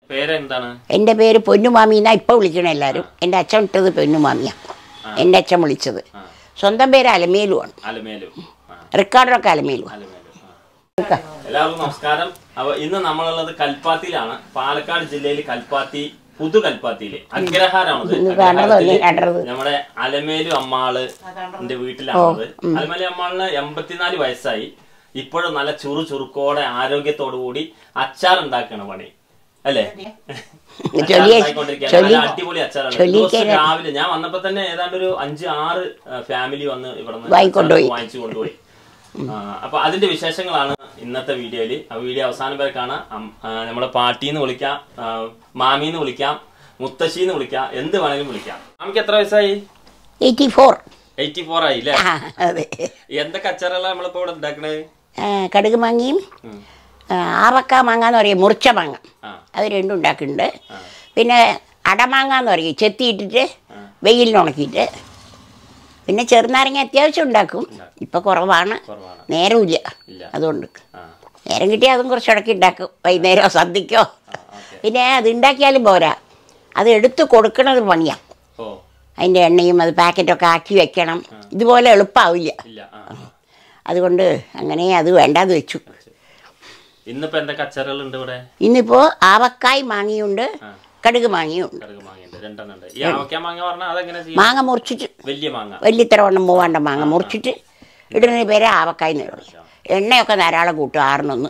പേരെന്താണ് എൻ്റെ പേര് പൊന്നുമാമി എന്നാ ഇപ്പോൾ വിളിക്കണ എല്ലാവരും എൻ്റെ അച്ഛൻ ഇട്ടത് പൊന്നുമാമിയാണ് എൻ്റെ അച്ഛൻ വിളിച്ചത് ആ സ്വന്തം പേര് അലമേലുമാണ് അലമേലു ആ റിക്കാർഡൊക്കെ അലമേലുമാണ് അലമേലു ആ. എല്ലാവർക്കും നമസ്കാരം അപ്പൊ ഇന്ന് നമ്മളുള്ളത് കൽപ്പാത്തിയിലാണ് പാലക്കാട് ജില്ലയിൽ കൽപ്പാത്തി പുതു കൽപ്പാത്തിയില് അഗ്രഹാരാണത് ഇന്ന് കാണുന്നത് അഗ്രഹാരത്തില് ഒന്ന് കണ്ടത്. നമ്മുടെ അലമേലു അമ്മാള് എന്റെ വീട്ടിലാണത് അലമേലു അമ്മാളിന് എൺപത്തിനാല് വയസ്സായി ഇപ്പോഴും നല്ല ചുറു ചുറുക്കോടെ ആരോഗ്യത്തോടു കൂടി അച്ചാർ ഉണ്ടാക്കണ പണി അല്ലേ അച്ചാർ ചൊല്ലിയ- ഉണ്ടാക്കിക്കൊണ്ടിരിക്കുകയാണ്. ചൊല്ലി- നല്ല അടിപൊളി അച്ചാറാണ് ചൊല്ലിക്കാൻ- ദിവസം രാവിലെ ഞാൻ വന്നപ്പോ തന്നെ ഏതാണ്ട് ഒരു അഞ്ച് ആറ് ഫാമിലി വന്ന് ഇവിടെ വാങ്ങിക്കൊണ്ടുപോയി. വാങ്ങിച്ചു കൊണ്ടുപോയി ആ, അപ്പൊ അതിന്റെ വിശേഷങ്ങളാണ് ഇന്നത്തെ വീഡിയോയില് ആ വീഡിയോ അവസാനം വരെ കാണാം അം- ആ, നമ്മുടെ പാട്ടീന്ന് വിളിക്കാം ആ, മാമീന്ന് വിളിക്കാം മുത്തശ്ശീന്ന് വിളിക്കാം എന്ത് വേണമെങ്കിലും വിളിക്കാം നമുക്ക് എത്ര വയസ്സായി എയ്റ്റി ഫോർ എയ്റ്റി ഫോർ ആയി അല്ലേ ആ അതെ എന്തൊക്കെ അച്ചാറുകളാണ് നമ്മളിപ്പോ ഇവിടെ ഉണ്ടാക്കണത് ആ, കടുക് മാങ്ങയും ഉം. ആ, ആവക്ക മാങ്ങ എന്ന് പറയും മുറിച്ച മാങ്ങ ആ അത് രണ്ടും ഉണ്ടാക്കുന്നുണ്ട് ആ. പിന്നെ അടമാങ്ങ എന്ന് പറയും ചെത്തിയിട്ടിട്ട് ആ. വെയിലിന് ഉണക്കിയിട്ട് പിന്നെ ചെറുനാരങ്ങ അത്യാവശ്യം ഉണ്ടാക്കും ഇപ്പം കുറവാണ് കുറവാണ് നേരമില്ല ഇല്ല അതുകൊണ്ട് ആ നേരം കിട്ടിയാൽ അതും കുറച്ച് ഇടയ്ക്ക് ഉണ്ടാക്കും വൈകുന്നേരമോ സന്ധ്യക്കോ ആ ഓക്കെ പിന്നെ അത് ഉണ്ടാക്കിയാലും പോരാ അത് എടുത്ത് കൊടുക്കണത് പണിയാണ് ഓ അതിൻ്റെ എണ്ണയും അത് പാക്കറ്റൊക്കെ ആക്കി വെക്കണം ഇതുപോലെ എളുപ്പമാവില്ല ഇല്ല ആ ആ. അതുകൊണ്ട് അങ്ങനെ അത് വേണ്ടാന്ന് വെച്ചു ഇന്നിപ്പോ എന്തൊക്കെ അച്ചാറുകൾ ഉണ്ട് ഇവിടെ ഇന്നിപ്പോൾ ആവക്കായ് മാങ്ങയുണ്ട് ആ കടുക് മാങ്ങയുണ്ട് കടുക് മാങ്ങയുണ്ട് രണ്ടെണ്ണം ഉണ്ട് ഈ ആവയ്ക്ക മാങ്ങ പറഞ്ഞാൽ അതെങ്ങനെ ചെയ്യും മാങ്ങ മുറിച്ചിട്ട് വലിയ മാങ്ങ വലിയ വണ്ണം മൂവാണ്ട മാങ്ങ മുറിച്ചിട്ട് ഇടുന്ന പേര് ആവക്കായ് എന്ന് പറയും എണ്ണയൊക്കെ ധാരാളം കൂട്ടും ആറിനൊന്ന്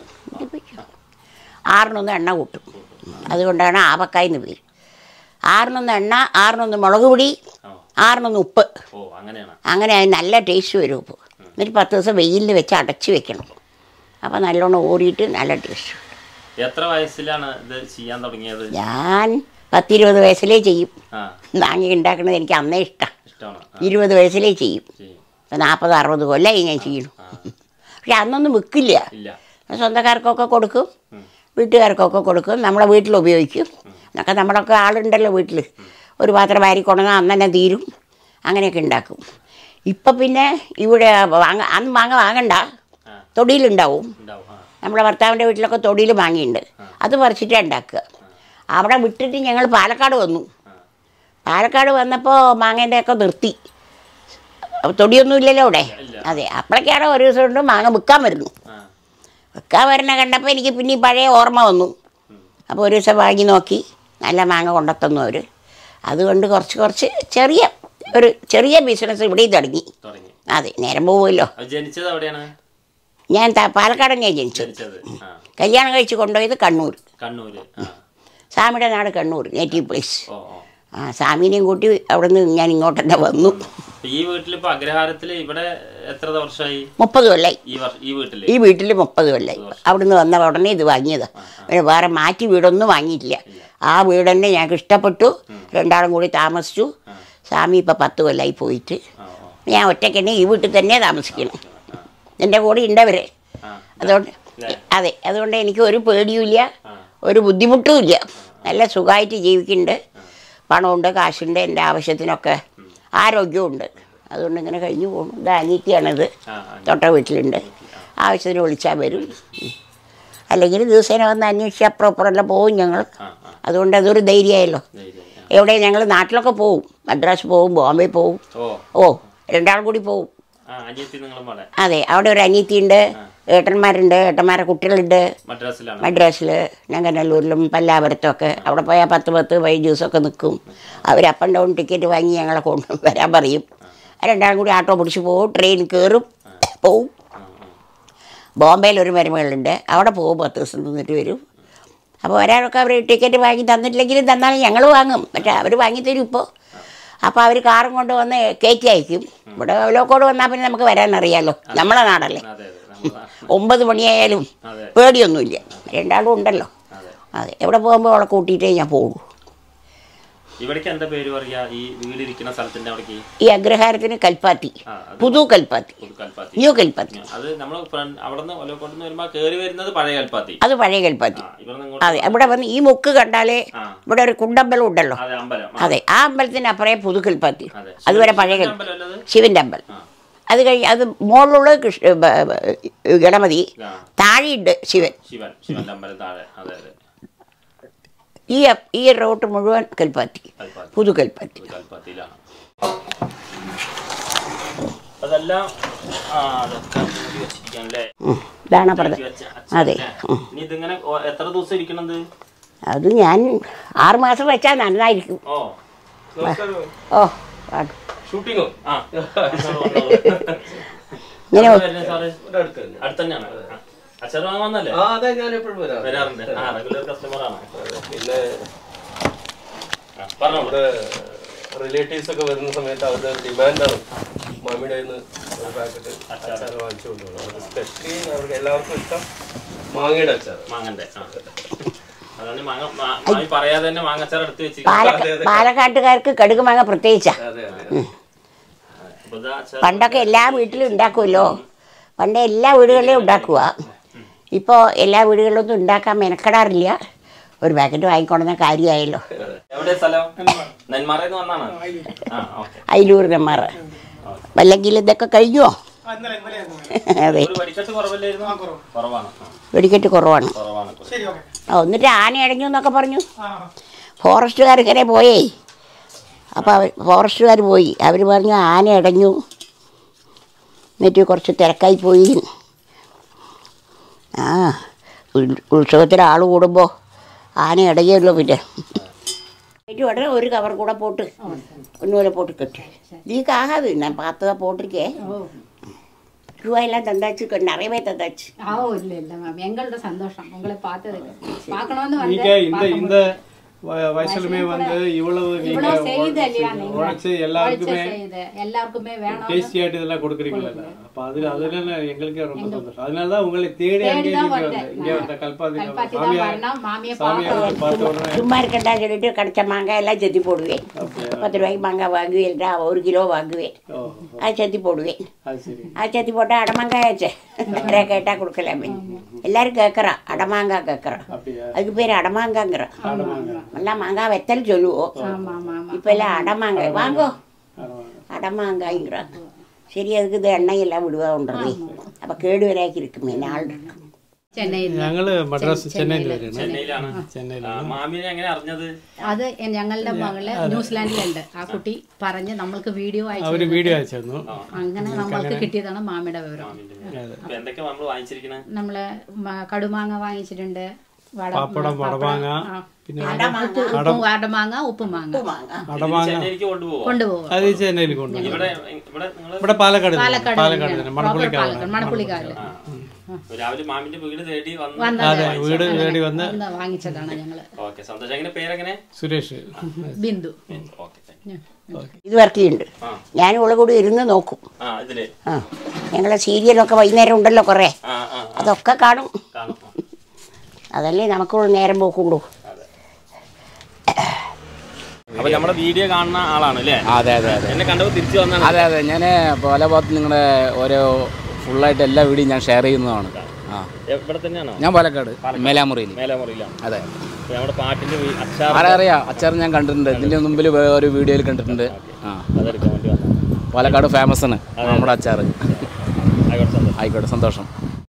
ആറിനൊന്ന് എണ്ണ കൂട്ടും അതുകൊണ്ടാണ് ആവക്കായ് എന്ന് പേര് ആറിനൊന്ന് എണ്ണ ആറിനൊന്ന് മുളക് പൊടി ഓ ആറിനൊന്ന് ഉപ്പ് ഓ അങ്ങനെയാണ് അങ്ങനെ അതിന് നല്ല ടേസ്റ്റ് വരും ഉപ്പ് എന്നിട്ട് പത്ത് ദിവസം വെയിലിൽ വെച്ച് അടച്ച് വെക്കണം അപ്പോൾ നല്ലോണം ഓടിയിട്ട് നല്ല ടേസ്റ്റ് എത്ര വയസ്സിലാണ് ഇത് ചെയ്യാൻ തുടങ്ങിയത് ഞാൻ പത്തിരുപത് വയസ്സിലേ ചെയ്യും ആ മാങ്ങ ഉണ്ടാക്കുന്നത് എനിക്ക് അന്നേ ഇഷ്ടം ഇഷ്ടമാണ് ആ, ഇരുപത് വയസ്സിലേ ചെയ്യും ചെയ്യും ഇപ്പം നാൽപ്പത് അറുപത് കൊല്ലമായി ഞാൻ ചെയ്യണം ആ പക്ഷെ അന്നൊന്നും വിൽക്കില്ല ഇല്ല സ്വന്തക്കാർക്കൊക്കെ കൊടുക്കും ഉം. വീട്ടുകാർക്കൊക്കെ കൊടുക്കും നമ്മളെ വീട്ടിൽ ഉപയോഗിക്കും എന്നൊക്കെ നമ്മളൊക്കെ ആളുണ്ടല്ലോ വീട്ടിൽ ഒരു പാത്രം വാരി കൊണ്ടുവന്നാൽ അന്ന് തന്നെ തീരും അങ്ങനെയൊക്കെ ഉണ്ടാക്കും ഇപ്പം പിന്നെ ഇവിടെ വാങ്ങ അന്ന് മാങ്ങ വാങ്ങണ്ട ആ തൊടിയിലുണ്ടാവും ഉണ്ടാവും ആ നമ്മുടെ ഭർത്താവിൻ്റെ വീട്ടിലൊക്കെ തൊടിയിൽ മാങ്ങയുണ്ട് അത് പറിച്ചിട്ടാണ് ഉണ്ടാക്കുക അവിടെ വിട്ടിട്ട് ഞങ്ങൾ പാലക്കാട് വന്നു ആ പാലക്കാട് വന്നപ്പോൾ മാങ്ങേൻ്റെ ഒക്കെ നിർത്തി അപ്പൊ തൊടിയൊന്നും ഇല്ലല്ലോ അവിടെ ഇല്ല. അതെ അപ്പോഴൊക്കെയാണ് ഒരു ദിവസം കൊണ്ട് മാങ്ങ വിൽക്കാൻ വരുന്നു ആ വിൽക്കാൻ വരണ കണ്ടപ്പോൾ എനിക്ക് പിന്നെ ഈ പഴയ ഓർമ്മ വന്നു ഉം. അപ്പോൾ ഒരു ദിവസം വാങ്ങി നോക്കി നല്ല മാങ്ങ കൊണ്ടെത്തുന്നു അവർ അതുകൊണ്ട് കുറച്ച് കുറച്ച് ചെറിയ ഒരു ചെറിയ ബിസിനസ് ഇവിടെയും തുടങ്ങി തുടങ്ങി അതെ നേരം പോവുമല്ലോ അത് ജനിച്ചത് എവിടെയാണ് ഞാൻ ത- പാലക്കാട് തന്നെയാണ് ജനിച്ചത് ജനിച്ചത് ആ കല്യാണം കഴിച്ച് കൊണ്ടുപോയത് കണ്ണൂർ കണ്ണൂര് ആ സ്വാമിയുടെ നാട് കണ്ണൂർ നേറ്റീവ് പ്ലേസ് ഓ ഓ ആ സ്വാമിനെയും കൂട്ടി അവിടെ നിന്ന് ഞാൻ ഇങ്ങോട്ട് തന്നെ വന്നു അപ്പൊ ഈ വീട്ടിലിപ്പോ അഗ്രഹാരത്തില് ഇവിടെ എത്ര വർഷമായി മുപ്പത് കൊല്ലായി ഈ വർഷ ഈ വീട്ടില് ഈ വീട്ടിൽ മുപ്പത് കൊല്ലായി അവിടുന്ന് വന്ന ഉടനെ ഇത് വാങ്ങിയതാ പിന്നെ വേറെ മാറ്റി വീടൊന്നും വാങ്ങിയിട്ടില്ല ആ വീട് തന്നെ ഞങ്ങൾക്ക് ഇഷ്ടപ്പെട്ടു രണ്ടാളും കൂടി താമസിച്ചു സ്വാമി ഇപ്പം പത്ത് കൊല്ലായി പോയിട്ട് ആ ഓ ഞാൻ ഒറ്റയ്ക്ക് തന്നെ ഈ വീട്ടിൽ തന്നെ താമസിക്കണം എൻ്റെ കൂടെ ഉണ്ടവരെ ആ അതുകൊണ്ട് ഇല്ലേ? അതെ അതുകൊണ്ട് എനിക്ക് ഒരു പേടിയുമില്ല ആ ഒരു ബുദ്ധിമുട്ടുമില്ല നല്ല സുഖമായിട്ട് ജീവിക്കുന്നുണ്ട് പണമുണ്ട് കാശുണ്ട് എൻ്റെ ആവശ്യത്തിനൊക്കെ ആരോഗ്യമുണ്ട് അതുകൊണ്ട് ഇങ്ങനെ കഴിഞ്ഞു പോകുന്നു ഇത് അനീത്തിയാണിത് ആ ആ തൊട്ട വീട്ടിലുണ്ട് ആവശ്യത്തിന് വിളിച്ചാൽ വരും ഉം. അല്ലെങ്കിൽ ദിവസേന വന്ന് അന്വേഷിച്ച് അപ്പുറം അപ്പുറമെല്ലാം പോവും ഞങ്ങൾ ആ ആ അതുകൊണ്ട് അതൊരു ധൈര്യമായല്ലോ ധൈര്യം ആ. എവിടെ ഞങ്ങൾ നാട്ടിലൊക്കെ പോവും മദ്രാസ് പോവും ബോംബെ പോവും ഓ ഓ രണ്ടാളും കൂടി പോവും ആ അനിയത്തി നിങ്ങളും പാടെ അതെ അവിടെ ഒരു അനിയത്തിയുണ്ട് ഏട്ടന്മാരുണ്ട് ഏട്ടന്മാരെ കുട്ടികളുണ്ട് മദ്രാസിലാണ് മദ്രാസിൽ ഞങ്ങനല്ലൂരിലും പല്ലാപുരത്തും ഒക്കെ അവിടെ പോയാൽ പത്ത് പത്ത് പതിനഞ്ച് ദിവസമൊക്കെ നിൽക്കും അവർ അപ്പ് ആൻഡ് ഡൗൺ ടിക്കറ്റ് വാങ്ങി ഞങ്ങളെ കൊണ്ട് വരാൻ പറയും രണ്ടാളും കൂടി ആട്ടോ പിടിച്ച് പോവും ട്രെയിൻ കയറും പോവും ആ ആ ബോംബെയിൽ ഒരു മരുമകളുണ്ട് അവിടെ പോകും പത്ത് ദിവസം നിന്നിട്ട് വരും അപ്പോൾ ഒരാളൊക്കെ അവർ ടിക്കറ്റ് വാങ്ങി തന്നിട്ടില്ലെങ്കിലും തന്നാലും ഞങ്ങൾ വാങ്ങും പക്ഷേ അവർ വാങ്ങി തരും ഇപ്പോൾ അപ്പോൾ അവർ കാറും കൊണ്ട് വന്ന് കയറ്റി അയക്കും ഇവിടെ ലോക്കോട് വന്നാൽ പിന്നെ നമുക്ക് വരാനറിയാലോ നമ്മളെ നാടല്ലേ അതെ അതെ നമ്മളാ ഒമ്പത് മണിയായാലും അതെ പേടിയൊന്നുമില്ല രണ്ടാളും ഉണ്ടല്ലോ അതെ അതെ എവിടെ പോകുമ്പോൾ അവളെ കൂട്ടിയിട്ടേ ഞാൻ പോകും ഇവിടേക്ക് എന്താ പേര് പറയാ ഈ വീടിരിക്കുന്ന സ്ഥലത്തിന്റെ അവിടേക്ക് ഈ അഗ്രഹാരത്തിന് കൽപ്പാത്തി ആ അത് പുതു കൽപ്പാത്തി പുതുക്കൽപ്പാത്തി ന്യൂ കൽപ്പാത്തി അത് നമ്മൾ അവിടെ നിന്ന് ഒലക്കോട്ട് വരുമ്പോ കേറി വരുന്നത് പഴയ കൽപ്പാത്തി അത് പഴയ കൽപ്പാത്തി ആ ഇവിടെ നിന്ന് അതെ ഇവിടെ വന്ന് ഈ മുക്ക് കണ്ടാലേ ആ ഇവിടെ ഒരു കുണ്ടമ്പലം ഉണ്ടല്ലോ അതെ അമ്പലം ആ, അതെ ആ അമ്പലത്തിന് അപ്പുറേ പുതു കൽപ്പാത്തി അതെ അതുവരെ പഴയ കൽ അമ്പലം അല്ലത് ശിവന്റെ അമ്പലം ആ അത് കഴിഞ്ഞ് അത് മുകളിലുള്ള കൃഷ്ണ ബ- ബ- ഗണപതി ആ താഴെയുണ്ട് ശിവൻ ശിവൻ ശിവന്റെ അമ്പലം താഴെ അതെ അതെ ഈ ഈ റോട്ട് മുഴുവൻ കൽപ്പാത്തി കൽപ്പാത്തി. പുതു കൽപ്പാത്തി കൽപ്പാത്തിയിലാണ് അതെല്ലാം ആ അതൊക്കെ മൂടി വെച്ചിരിക്കാനല്ലേ ഉം. ഇതാണ് പറഞ്ഞത് ഉണ്ടാക്കി വെച്ച അച്ചാർ അതെ അല്ലേ? ഉം. ഇനി ഇതിങ്ങനെ ഓ- എത്ര ദിവസം ഇരിക്കണത് അത് ഞാൻ ആറ് മാസം വെച്ചാൽ നന്നായിരിക്കും ഓ ഓ പാടും. ഷൂട്ടിങ്ങോ ആ ഇങ്ങനെ എവിടെ വരുന്നത് സാറ് ഇവിടെ അടുത്ത് തന്നെ അടുത്ത് തന്നെയാണ് അച്ചാർ വാങ്ങാൻ വന്നല്ലേ ആ അതെ ഞാൻ എപ്പോഴും വരാം വരാറുണ്ട് ആ റെഗുലർ കസ്റ്റമർ ആണ് പിന്നെ ആ, പറഞ്ഞോളൂ ഇവിടെ റിലേറ്റീവ്സ് ഒക്കെ വരുന്ന സമയത്ത് അവരുടെ ഡിമാൻഡാണ് മാമിയുടെ കയ്യിൽ നിന്ന് ഒരു പാക്കറ്റ് അച്ചാർ വാങ്ങിച്ചു കൊണ്ടുപോകും അത് സ്പെഷ്യലി അവർക്ക് എല്ലാവർക്കും ഇഷ്ടം മാങ്ങയുടെ അച്ചാർ മാങ്ങന്റെ ആ അതാണ് മാങ്ങ മാ- മാമി പറയാതെ തന്നെ മാങ്ങച്ചാർ എടുത്ത് വെച്ച് പാലക്ക പാലക്കാട്ടുകാർക്ക് കടുക് മാങ്ങ പ്രത്യേകിച്ചാ അതെ അതെ പണ്ടൊക്കെ എല്ലാ വീട്ടിലും ഉണ്ടാക്കുമല്ലോ പണ്ട് എല്ലാ വീടുകളിലും ഉണ്ടാക്കുക ഇപ്പോൾ എല്ലാ വീടുകളിലൊന്നും ഉണ്ടാക്കാൻ മെനക്കെടാറില്ല ഒരു പാക്കറ്റ് വാങ്ങിക്കൊണ്ടുവന്ന കാര്യമായല്ലോ എവിടെ സ്ഥലം നെന്മാറയിൽ നിന്ന് വന്നാണ് ആ ഓക്കെ അയിലൂർ നെമ്മാറ അല്ലെങ്കിൽ ഇതൊക്കെ കഴിഞ്ഞോ അതെ ഒരു വെടിക്കെട്ട് കുറവല്ലായിരുന്നു കുറവാണ് ആ, വെടിക്കെട്ട് കുറവാണ് കുറവാണ് ആ എന്നിട്ട് ആന അടഞ്ഞു എന്നൊക്കെ പറഞ്ഞു ഫോറസ്റ്റുകാർ ഇങ്ങനെ പോയേ അപ്പോൾ അവർ ഫോറസ്റ്റുകാർ പോയി അവർ പറഞ്ഞു ആന അടഞ്ഞു എന്നിട്ട് കുറച്ച് തിരക്കായി പോയി ആ ഉൽ- ഉത്സവത്തിന് ആൾ കൂടുമ്പോൾ ആന ഇടയുള്ളൂ പിന്നെ എന്നിട്ട് ഉടനെ ഒരു കവർ കൂടെ போட்டு ஒன்றும் போட்டு கட்டு இதுக்கு ஆகாது நான் பார்த்ததா போட்டிருக்கேன் ரூபாயெல்லாம் தந்தாச்சு நிறையவே தந்தாச்சு ஆ இல்ல இல்ல மேம் எங்களோட சந்தோஷம் உங்களை பார்த்ததுக்கு பார்க்கணும்னு நீங்க வந்து இந்த இந்த வ- வயசுலுமே வந்து இவ்வளவு நீங்க இவ்வளவு செய்யுது இல்லையா நீங்க உழைச்சு எல்லாருக்குமே உழைச்சு செய்யுது எல்லாருக்குமே வேணும் டேஸ்டி ஆட்டு இதெல்லாம் கொடுக்குறீங்களா அப்ப அது அதுல எங்களுக்கே ரொம்ப சந்தோஷம் அதனாலதான் உங்களை தேடி அங்கே தேடி தான் இங்க வந்தேன். வந்தேன் இங்க வந்த கல்பாதி கல்பாத்தி தான் சாமியார் வரணும், மாமியை சாமியார் பார்க்கணும். பார்த்த உடனே சும்மா இருக்கட்டா சொல்லிட்டு கிடைச்ச மாங்காய் எல்லாம் செத்தி போடுவேன் பத்து ரூபாய்க்கு மாங்காய் வாங்குவேன்டா ஒரு கிலோ வாங்குவேன் ஓ அது செத்தி போடுவேன் அது சரி அது செத்தி போட்டால் அடமாங்காயாச்சே நிறைய கேட்டால் கொடுக்கலாமே எல்லாரும் கேட்குறா அடமாங்காய் கேட்குறான் அப்படியா அதுக்கு பேர் அடமாங்காங்கிறான் எல்லாம் மாங்காய் வெத்தல் சொல்லுவோம் ஆமா ஆமா ஆமா இப்போ எல்லாம் அடமாங்காய் வாங்கோ பரவாயில்ல. அடமாங்காய்ங்கிறான் சரி அதுக்கு இது எண்ணெய் எல்லாம் விடுவான்றது அப்போ கேடு விலையாக்கி இருக்குமே நாள் இருக்கு ചെന്നൈയിൽ ഞങ്ങള് മദ്രാസ് ചെന്നൈയിൽ വരുന്നു ചെന്നൈയിലാണ് ചെന്നൈയിൽ ആ, മാമിനെ എങ്ങനെ അറിഞ്ഞത് അത് ഞങ്ങളുടെ മകള് ന്യൂസിലാൻഡിലുണ്ട് ആ കുട്ടി പറഞ്ഞ് നമ്മൾക്ക് വീഡിയോ അയച്ചു അവര് വീഡിയോ അയച്ചിരുന്നു അങ്ങനെ നമ്മൾക്ക് കിട്ടിയതാണ് മാമിയുടെ വിവരം ഇപ്പൊ എന്തൊക്കെ നമ്മൾ വാങ്ങിച്ചിരിക്കണേ നമ്മള് മ- കടുമാങ്ങ വാങ്ങിച്ചിട്ടുണ്ട് വട- പപ്പടം വടമാങ്ങ ആ. പിന്നെ ഉപ്പ് ഉപ്പും അടമാങ്ങ ഉപ്പുമാങ്ങ അടമാങ്ങ ചെന്നൈക്ക് കൊണ്ടുപോകും കൊണ്ടുപോകും അത് ഈ ചെന്നൈയിൽ കൊണ്ടുപോകും ഇവിടെ ഇവിടെ നിങ്ങൾ ഇവിടെ പാലക്കാട് തന്നെ. പാലക്കാട് പാലക്കാട് തന്നെയാണ്. തന്നെ Proper മണപ്പുള്ളിക്കാവ് പാലക്കാട് മണപ്പുള്ളിക്കാവില് രാവിലെ മാമിന്റെ വീട് തേടി വന്നു വന്നത് അതെ വീട് തേടി വന്ന് ഒന്ന് വാങ്ങിച്ചതാണ് ഞങ്ങള് ഓക്കെ സന്തോഷം എങ്ങനെ പേരെങ്ങനെ Suresh Bindu okay thank you. ഇത് വർക്ക് ചെയ്യുന്നുണ്ട് ആ ഞാൻ ഇവിടെ കൂടി ഇരുന്ന് നോക്കും ആ ഇതില് ആ ഞങ്ങളെ സീരിയലൊക്കെ വൈകുന്നേരം ഉണ്ടല്ലോ കുറേ ആ ആ ആ, അതൊക്കെ കാണും കാണും ആ. അതല്ലേ നമുക്കുള്ള നേരം പോക്കുള്ളൂ അപ്പൊ നമ്മുടെ വീഡിയോ കാണുന്ന ആളാണ് അല്ലേ അതെ അതെ അതെ എന്നെ കണ്ടപ്പോൾ തിരിച്ചു വന്നാണ് അതെ അതെ ഞാൻ പല ഭാഗത്ത് നിങ്ങളുടെ ഓരോ ഫുള്ളായിട്ട് എല്ലാ വീഡിയോ ഞാൻ ഷെയർ ചെയ്യുന്നതാണ് ആ ഇവിടെ തന്നെയാണോ ഞാൻ പാലക്കാട് മേലാമുറിയിൽ മേലമുറിയിലാണ് അതെ അപ്പൊ നമ്മുടെ പാട്ടിന്റെ വീ- അച്ചാർ ആരാ അറിയാം അച്ചാർ ഞാൻ കണ്ടിട്ടുണ്ട് ഇതിൻ്റെ മുമ്പിൽ വേ- ഒരു വീഡിയോയിൽ കണ്ടിട്ടുണ്ട് ആ അതെടുക്കാൻ വേണ്ടി വന്നു പാലക്കാട് ഫേമസ് ആണ് നമ്മുടെ അച്ചാർ ആയിക്കോട്ടെ സന്തോഷം ആയിക്കോട്ടെ സന്തോഷം